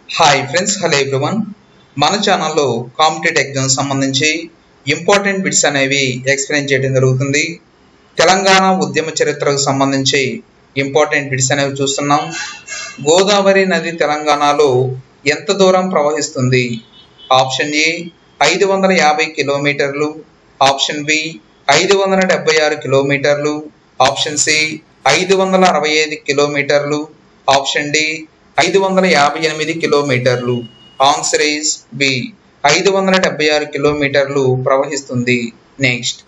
hi friends hello everyone మన ఛానల్లో competitive exams సంబంధించి ఇంపార్టెంట్ బిట్స్ అనేవి ఎక్స్ప్లెయిన్ చేయడం జరుగుతుంది తెలంగాణ ఉద్యమ చరిత్రకు సంబంధించి ఇంపార్టెంట్ బిట్స్ అనేవి చూస్తున్నాం గోదావరి నది తెలంగాణలో ఎంత దూరం ప్రవహిస్తుంది ఆప్షన్ ఏ ఐదు వందల యాభై కిలోమీటర్లు ఆప్షన్ బి ఐదు వందల డెబ్బై ఆరు కిలోమీటర్లు ఆప్షన్ సి ఐదు వందల అరవై ఐదు కిలోమీటర్లు ఆప్షన్ డి ఐదు వందల యాభై ఎనిమిది కిలోమీటర్లు ఆన్సర్ ఈస్ బి ఐదు వందల డెబ్బై ఆరు కిలోమీటర్లు ప్రవహిస్తుంది నెక్స్ట్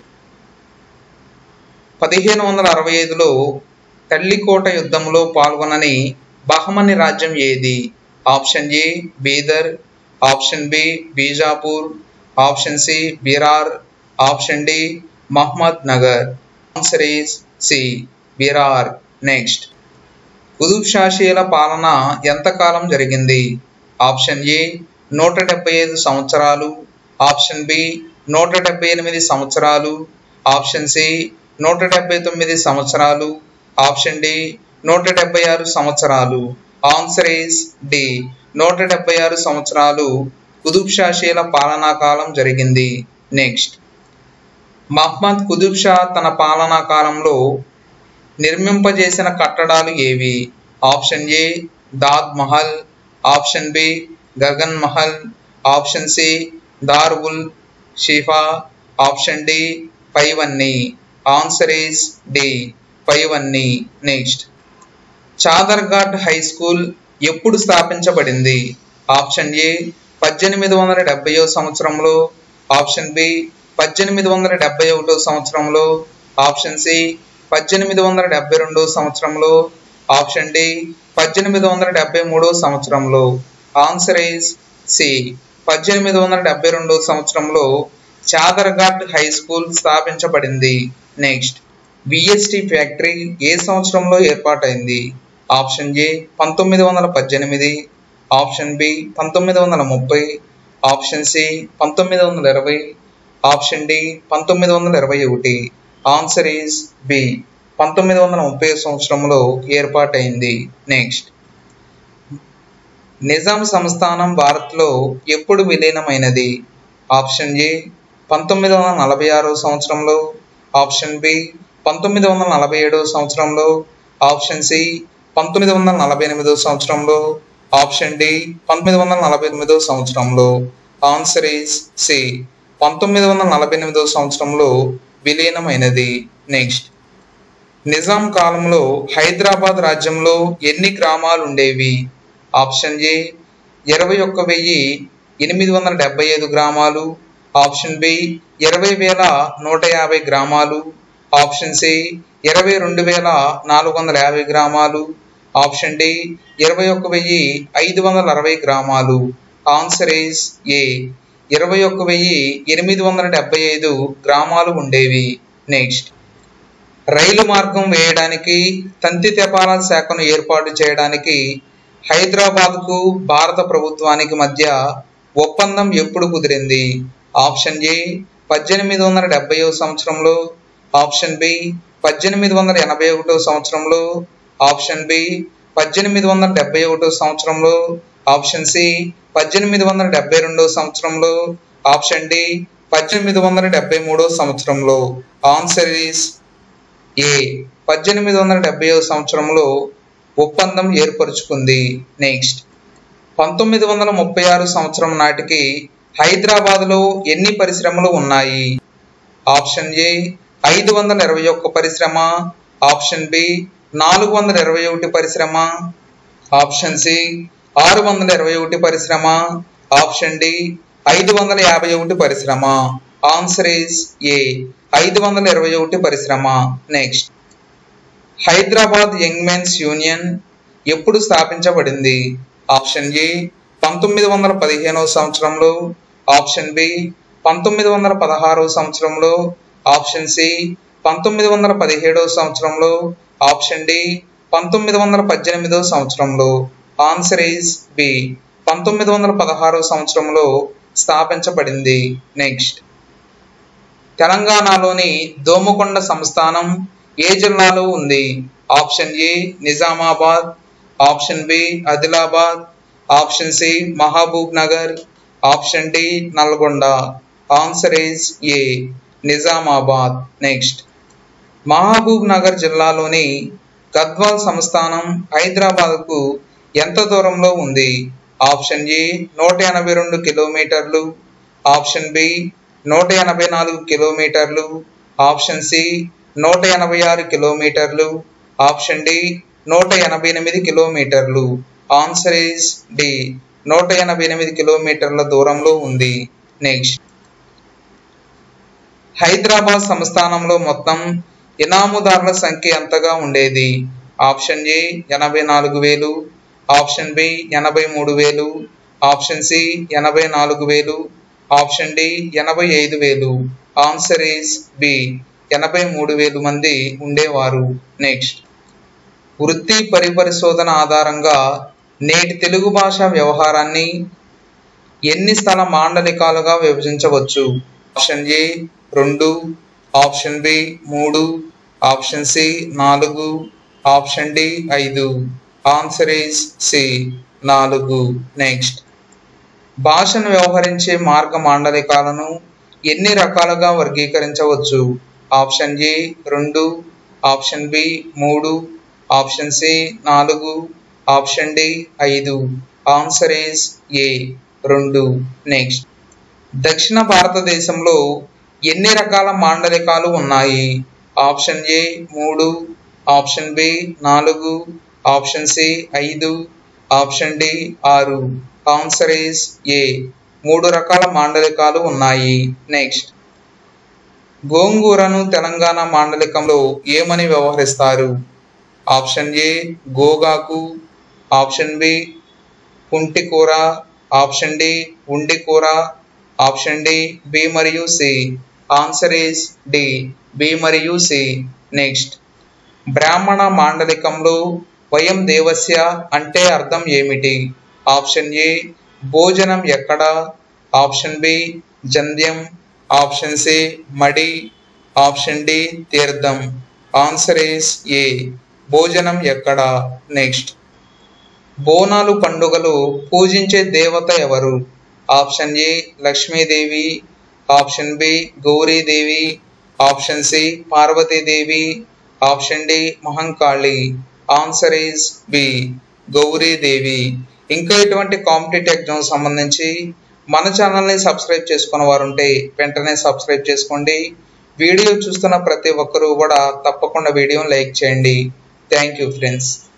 పదిహేను వందల అరవై ఐదులో తల్లికోట యుద్ధంలో పాల్గొనని బహమని రాజ్యం ఏది option A Bidar option B Bijapur option C Berar option D Mohammadnagar answer is C Berar next Qutb షాషీల పాలన ఎంతకాలం జరిగింది ఆప్షన్ ఏ నూట డెబ్బై ఐదు సంవత్సరాలు ఆప్షన్ బి నూట డెబ్బై ఎనిమిది సంవత్సరాలు ఆప్షన్ సి నూట డెబ్బై తొమ్మిది సంవత్సరాలు ఆప్షన్ డి నూట డెబ్బై ఆరు సంవత్సరాలు ఆన్సర్ ఈస్ డి నూట డెబ్బై ఆరు సంవత్సరాలు కుతుబ్ షాషీల పాలనా కాలం జరిగింది నెక్స్ట్ మహ్మద్ కుతుబ్ షా తన పాలనా కాలంలో నిర్మింపజేసిన కట్టడాలు ఏవి option A Dad Mahal option B Gagan Mahal option C Dar ul Shifa option D పైవన్నీ ఆన్సర్ ఈస్ డి పైవన్నీ నెక్స్ట్ చాదర్ఘాట్ హై స్కూల్ ఎప్పుడు స్థాపించబడింది ఆప్షన్ ఏ పద్దెనిమిది వందల డెబ్బైవ సంవత్సరంలో ఆప్షన్ బి పద్దెనిమిది వందల డెబ్బై ఒకటో సంవత్సరంలో ఆప్షన్ సి పద్దెనిమిది వందల డెబ్బై రెండో సంవత్సరంలో ఆప్షన్ డి పద్దెనిమిది వందల డెబ్బై మూడో సంవత్సరంలో ఆన్సర్ ఈస్ సి పద్దెనిమిది వందల డెబ్బై రెండో సంవత్సరంలో చాదర్ఘాట్ హై స్కూల్ స్థాపించబడింది నెక్స్ట్ విఎస్టి ఫ్యాక్టరీ ఏ సంవత్సరంలో ఏర్పాటైంది ఆప్షన్ ఏ పంతొమ్మిది వందల పద్దెనిమిది ఆప్షన్ బి పంతొమ్మిది వందల ముప్పై ఆప్షన్ సి పంతొమ్మిది వందల ఇరవై ఆప్షన్ డి పంతొమ్మిది వందల ఇరవై ఒకటి ఆన్సర్ ఈస్ బి పంతొమ్మిది వందల ముప్పై సంవత్సరంలో ఏర్పాటైంది నెక్స్ట్ నిజాం సంస్థానం భారత్లో ఎప్పుడు విలీనమైనది ఆప్షన్ ఏ పంతొమ్మిది వందల నలభై ఆరో సంవత్సరంలో ఆప్షన్ బి పంతొమ్మిది వందల నలభై ఏడో సంవత్సరంలో ఆప్షన్ సి పంతొమ్మిది వందల నలభై ఎనిమిదో సంవత్సరంలో ఆప్షన్ డి పంతొమ్మిది వందల నలభై ఎనిమిదో సంవత్సరంలో ఆన్సర్ ఈస్ సి పంతొమ్మిది వందల నలభై ఎనిమిదో సంవత్సరంలో విలీనమైనది నెక్స్ట్ నిజాం కాలంలో హైదరాబాద్ రాజ్యంలో ఎన్ని గ్రామాలు ఉండేవి ఆప్షన్ ఏ ఇరవై ఒక్క వెయ్యి ఎనిమిది వందల డెబ్బై ఐదు గ్రామాలు ఆప్షన్ బి ఇరవై వేల నూట యాభై గ్రామాలు ఆప్షన్ సి ఇరవై రెండు వేల నాలుగు వందల యాభై గ్రామాలు ఆప్షన్ డి ఇరవై ఒక్క వెయ్యి ఐదు వందల అరవై గ్రామాలు ఆన్సర్ ఈస్ ఏ ఇరవై ఒక్క వెయ్యి ఎనిమిది వందల డెబ్బై ఐదు గ్రామాలు ఉండేవి నెక్స్ట్ రైలు మార్గం వేయడానికి తంతి తెపాల శాఖను ఏర్పాటు చేయడానికి హైదరాబాద్కు భారత ప్రభుత్వానికి మధ్య ఒప్పందం ఎప్పుడు కుదిరింది ఆప్షన్ ఏ పద్దెనిమిది వందల డెబ్బైవ సంవత్సరంలో ఆప్షన్ బి పద్దెనిమిది వందల ఎనభై ఒకటో సంవత్సరంలో ఆప్షన్ బి పద్దెనిమిది వందల డెబ్బై ఒకటో సంవత్సరంలో ఆప్షన్ సి పద్దెనిమిది వందల డెబ్బై రెండో సంవత్సరంలో ఆప్షన్ డి పద్దెనిమిది వందల డెబ్బై మూడో సంవత్సరంలో ఆన్సర్ ఈస్ ఏ పద్దెనిమిది వందల డెబ్బై సంవత్సరంలో ఒప్పందం ఏర్పరుచుకుంది నెక్స్ట్ పంతొమ్మిది వందల ముప్పై ఆరు సంవత్సరం నాటికి హైదరాబాద్లో ఎన్ని పరిశ్రమలు ఉన్నాయి ఆప్షన్ ఏ ఐదు వందల ఇరవై ఒక్క పరిశ్రమ ఆప్షన్ బి నాలుగు వందల ఇరవై ఒకటి పరిశ్రమ ఆప్షన్ సి ఆరు వందల ఇరవై ఒకటి పరిశ్రమ ఆప్షన్ డి ఐదు వందల యాభై ఒకటి పరిశ్రమ ఆన్సర్ ఈస్ ఏ ఐదు వందల ఇరవై ఒకటి పరిశ్రమ next Hyderabad young men's union ఎప్పుడు స్థాపించబడింది ఆప్షన్ ఏ పంతొమ్మిది వందల పదిహేనవ సంవత్సరంలో ఆప్షన్ బి పంతొమ్మిది వందల పదహారవ సంవత్సరంలో ఆప్షన్ సి పంతొమ్మిది వందల పదిహేడవ సంవత్సరంలో ఆప్షన్ డి పంతొమ్మిది వందల పద్దెనిమిదవ సంవత్సరంలో ఆన్సర్ ఈస్ బి పంతొమ్మిది వందల పదహారవ సంవత్సరంలో స్థాపించబడింది నెక్స్ట్ తెలంగాణలోని దోమకొండ సంస్థానం ఏ జిల్లాలో ఉంది option A Nizamabad option B Adilabad option C Mahabubnagar option D Nalgonda answer is A Nizamabad next Mahabubnagar జిల్లాలోని గద్వాల్ సంస్థానం హైదరాబాద్కు ఎంత దూరంలో ఉంది ఆప్షన్ ఏ నూట ఎనభై రెండు కిలోమీటర్లు ఆప్షన్ బి నూట ఎనభై నాలుగు కిలోమీటర్లు ఆప్షన్ సి నూట ఎనభై ఆరు కిలోమీటర్లు ఆప్షన్ డి నూట ఎనభై ఎనిమిది కిలోమీటర్లు ఆన్సర్ ఈజ్ డి నూట ఎనభై ఎనిమిది కిలోమీటర్ల దూరంలో ఉంది నెక్స్ట్ హైదరాబాద్ సంస్థానంలో మొత్తం ఇనాముదారుల సంఖ్య ఎంతగా ఉండేది ఆప్షన్ ఏ ఎనభై నాలుగు వేలు ఆప్షన్ బి ఎనభై మూడు వేలు ఆప్షన్ సి ఎనభై నాలుగు వేలు ఆప్షన్ డి ఎనభై ఐదు వేలు ఆన్సర్ ఈజ్ బి ఎనభై మూడు వేలు మంది ఉండేవారు నెక్స్ట్ వృత్తి పరిపరిశోధన ఆధారంగా నేటి తెలుగు భాష వ్యవహారాన్ని ఎన్ని స్థల మాండలికాలుగా విభజించవచ్చు ఆప్షన్ ఏ రెండు ఆప్షన్ బి మూడు ఆప్షన్ సి నాలుగు ఆప్షన్ డి ఐదు ఆన్సర్ ఈజ్ సి నాలుగు నెక్స్ట్ భాషను వ్యవహరించే మార్గ మాండలికాలను ఎన్ని రకాలుగా వర్గీకరించవచ్చు ఆప్షన్ ఏ రెండు ఆప్షన్ బి మూడు ఆప్షన్ సి నాలుగు ఆప్షన్ డి ఐదు ఆన్సర్ ఈజ్ ఏ రెండు నెక్స్ట్ దక్షిణ భారతదేశంలో ఎన్ని రకాల మాండలికాలు ఉన్నాయి ఆప్షన్ ఏ మూడు ఆప్షన్ బి నాలుగు ఆప్షన్ సి ఐదు ఆప్షన్ డి ఆరు ఆన్సర్ ఈజ్ ఏ మూడు రకాల మాండలికాలు ఉన్నాయి నెక్స్ట్ గోంగూరను తెలంగాణ మాండలికంలో ఏమని వ్యవహరిస్తారు ఆప్షన్ ఏ గోగాకు ఆప్షన్ బి కుంటికూర ఆప్షన్ డి ఉండికూర ఆప్షన్ డి బి మరియు C answer is D B మరియు సి నెక్స్ట్ బ్రాహ్మణ మాండలికంలో వయం దేవస్య అంటే అర్థం ఏమిటి ఆప్షన్ ఏ భోజనం ఎక్కడ ఆప్షన్ బి జంధ్యం ఆప్షన్ సి మడి ఆప్షన్ డి తీర్థం ఆన్సర్ ఈస్ ఏ భోజనం ఎక్కడ నెక్స్ట్ బోనాలు పండుగలు పూజించే దేవత ఎవరు option A Lakshmidevi option B Gauridevi option C Parvatidevi option D Mahankali answer is B Gauridevi ఇంకా ఎటువంటి కాంపిటేటివ్ ఎగ్జామ్ సంబంధించి మన ఛానల్ని సబ్స్క్రైబ్ చేసుకున్న వారు ఉంటే వెంటనే సబ్స్క్రైబ్ చేసుకోండి వీడియో చూస్తున్న ప్రతి ఒక్కరూ కూడా తప్పకుండా వీడియోని లైక్ చేయండి థ్యాంక్ యూ ఫ్రెండ్స్